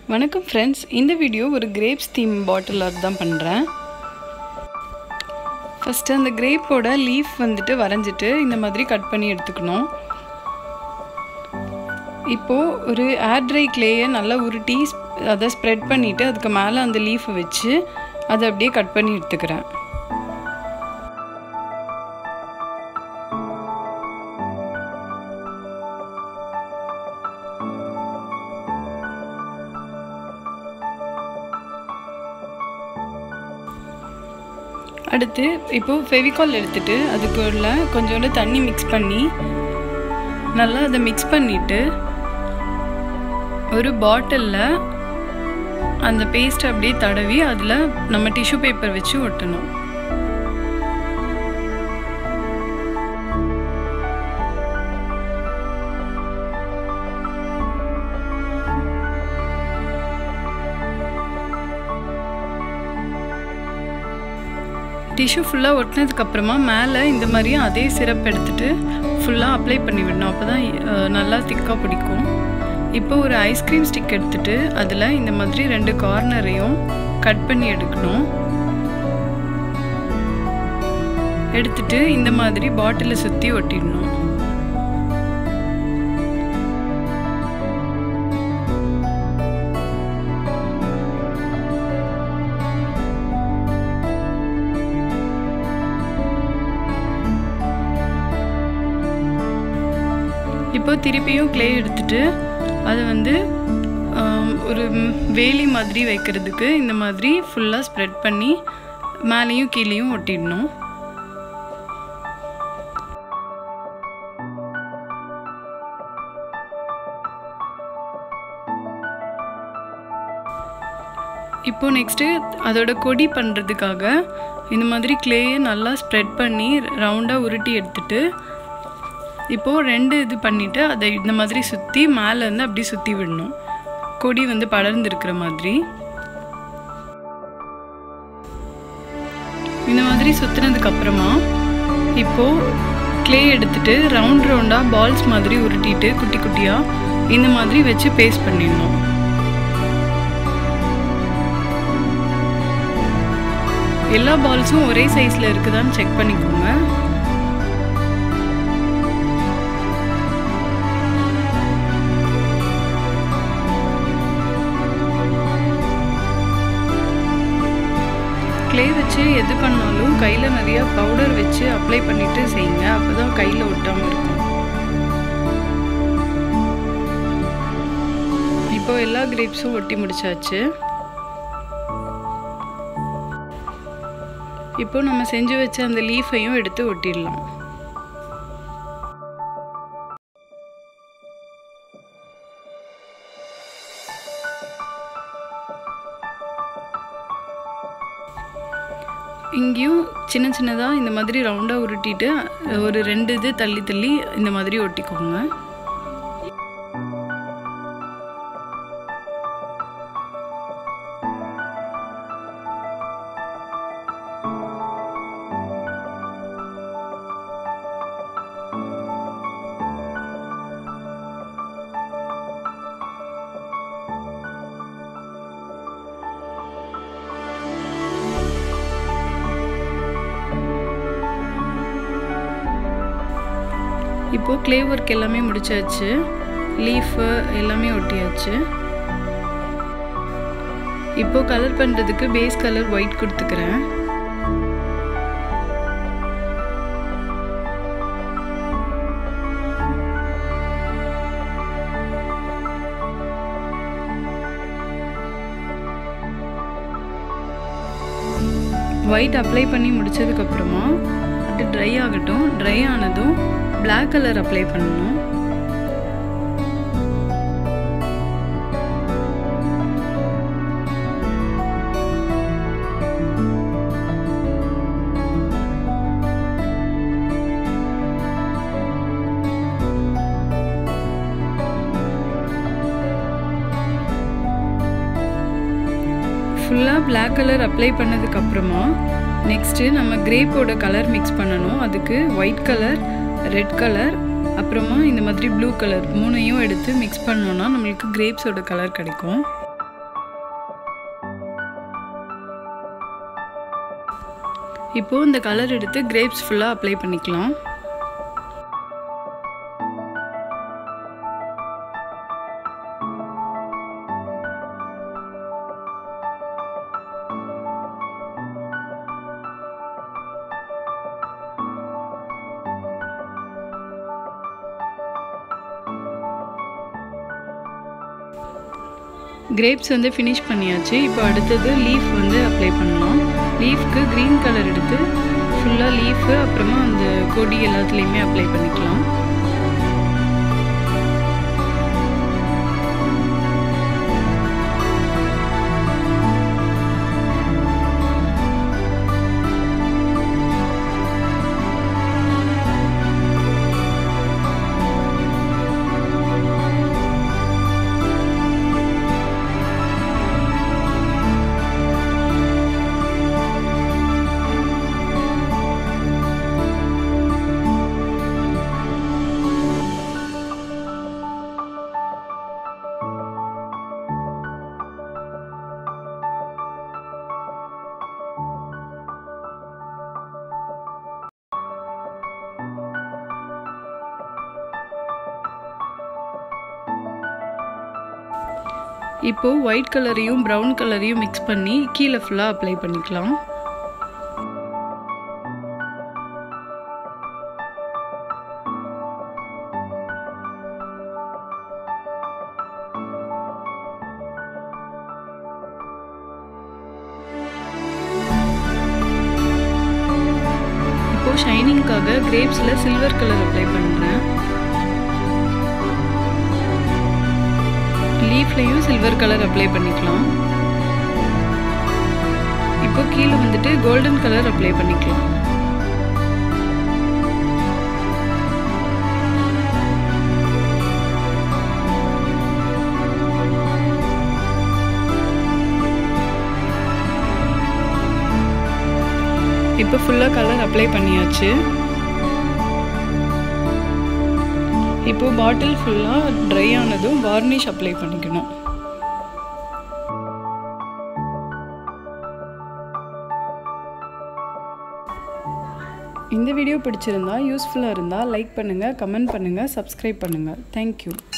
வணக்கம் ஃப்ரெண்ட்ஸ் இந்த வீடியோ ஒரு கிரேப்ஸ் தீம் பாட்டில் ஆர்ட் தான் பண்ணுறேன் ஃபஸ்ட்டு அந்த கிரேப்போட லீஃப் வந்துட்டு வரைஞ்சிட்டு இந்த மாதிரி கட் பண்ணி எடுத்துக்கணும் இப்போது ஒரு ஏர் ட்ரை கிளேயை நல்லா உருட்டி அதை ஸ்ப்ரெட் பண்ணிவிட்டு அதுக்கு மேலே அந்த லீஃபை வச்சு அதை அப்படியே கட் பண்ணி எடுத்துக்கிறேன் அடுத்து இப்போது ஃபெவிகால் எடுத்துகிட்டு அதுக்குள்ள கொஞ்சோண்டு தண்ணி மிக்ஸ் பண்ணி நல்லா அதை மிக்ஸ் பண்ணிவிட்டு ஒரு பாட்டிலில் அந்த பேஸ்ட் அப்படியே தடவி அதில் நம்ம டிஷ்யூ பேப்பர் வச்சு ஒட்டணும் டிஷ்யூ ஃபுல்லாக ஒட்டினதுக்கப்புறமா மேலே இந்த மாதிரி அதே சிரப் எடுத்துகிட்டு ஃபுல்லாக அப்ளை பண்ணி விடணும் அப்போ தான் நல்லா திக்காக பிடிக்கும் இப்போ ஒரு ஐஸ்கிரீம் ஸ்டிக் எடுத்துகிட்டு அதில் இந்த மாதிரி ரெண்டு கார்னரையும் கட் பண்ணி எடுக்கணும் எடுத்துட்டு இந்த மாதிரி பாட்டிலை சுற்றி ஒட்டிடணும் இப்போ திருப்பியும் க்ளே எடுத்துட்டு அதை வந்து ஒரு வேலி மாதிரி வைக்கிறதுக்கு இந்த மாதிரி ஃபுல்லாக ஸ்ப்ரெட் பண்ணி மேலேயும் கீழேயும் ஒட்டிடணும் இப்போ நெக்ஸ்ட்டு அதோட கொடி பண்ணுறதுக்காக இந்த மாதிரி க்ளேயை நல்லா ஸ்ப்ரெட் பண்ணி ரவுண்டாக உருட்டி எடுத்துட்டு இப்போது ரெண்டு இது பண்ணிவிட்டு அதை இந்த மாதிரி சுற்றி மேலேருந்து அப்படி சுற்றி விடணும் கொடி வந்து படர்ந்துருக்கிற மாதிரி இந்த மாதிரி சுற்றுனதுக்கப்புறமா இப்போது க்ளே எடுத்துட்டு ரவுண்ட் ரவுண்டாக பால்ஸ் மாதிரி உருட்டிட்டு குட்டி குட்டியாக இந்த மாதிரி வச்சு பேஸ்ட் பண்ணிடணும் எல்லா பால்ஸும் ஒரே சைஸில் இருக்குதான்னு செக் பண்ணிக்கோங்க க்ளே வச்சு எது பண்ணாலும் கையில் நிறையா பவுடர் வச்சு அப்ளை பண்ணிவிட்டு செய்யுங்க அப்போ தான் கையில் ஒட்டாமல் இருக்கும் இப்போ எல்லா கிரேப்ஸும் ஒட்டி முடிச்சாச்சு இப்போ நம்ம செஞ்சு வச்ச அந்த லீஃபையும் எடுத்து ஒட்டிடலாம் இங்கேயும் சின்ன சின்னதாக இந்த மாதிரி ரவுண்டாக உருட்டிட்டு ஒரு ரெண்டு இது தள்ளி தள்ளி இந்த மாதிரி ஒட்டிக்கோங்க இப்போது க்ளே ஒர்க் எல்லாமே முடிச்சாச்சு லீஃபு எல்லாமே ஒட்டியாச்சு இப்போ கலர் பண்ணுறதுக்கு பேஸ் கலர் ஒயிட் கொடுத்துக்கிறேன் ஒயிட் அப்ளை பண்ணி முடிச்சதுக்கப்புறமா அது ட்ரை ஆகட்டும் ட்ரை ஆனதும் பிளாக் கலர் அப்ளை பண்ணணும் ஃபுல்லாக பிளாக் கலர் அப்ளை பண்ணதுக்கப்புறமா நெக்ஸ்ட்டு நம்ம கிரேப்போட கலர் மிக்ஸ் பண்ணணும் அதுக்கு ஒயிட் கலர் ரெட் கலர் அப்புறமா இந்த மாதிரி ப்ளூ கலர் மூணையும் எடுத்து மிக்ஸ் பண்ணோன்னா நம்மளுக்கு கிரேப்ஸோட கலர் கிடைக்கும் இப்போது இந்த கலர் எடுத்து கிரேப்ஸ் ஃபுல்லாக அப்ளை பண்ணிக்கலாம் கிரேப்ஸ் வந்து ஃபினிஷ் பண்ணியாச்சு இப்போ அடுத்தது லீஃப் வந்து அப்ளை பண்ணலாம் லீஃப்க்கு க்ரீன் கலர் எடுத்து ஃபுல்லாக லீஃபு அப்புறமா அந்த கொடி எல்லாத்துலேயுமே அப்ளை பண்ணிக்கலாம் இப்போது ஒயிட் கலரையும் ப்ரௌன் கலரையும் மிக்ஸ் பண்ணி கீழே ஃபுல்லாக அப்ளை பண்ணிக்கலாம் இப்போது ஷைனிங்காக கிரேப்ஸில் சில்வர் கலர் அப்ளை பண்ணுறேன் லீஃப்லேயும் சில்வர் கலர் அப்ளை பண்ணிக்கலாம் இப்போ கீழே வந்துட்டு கோல்டன் கலர் அப்ளை பண்ணிக்கலாம் இப்போ ஃபுல்லாக கலர் அப்ளை பண்ணியாச்சு இப்போ பாட்டில் ஃபுல்லாக ட்ரை ஆனதும் வார்னிஷ் அப்ளை பண்ணிக்கணும் இந்த வீடியோ பிடிச்சிருந்தா யூஸ்ஃபுல்லாக இருந்தால் லைக் பண்ணுங்கள் கமெண்ட் பண்ணுங்கள் சப்ஸ்கிரைப் பண்ணுங்கள் தேங்க்யூ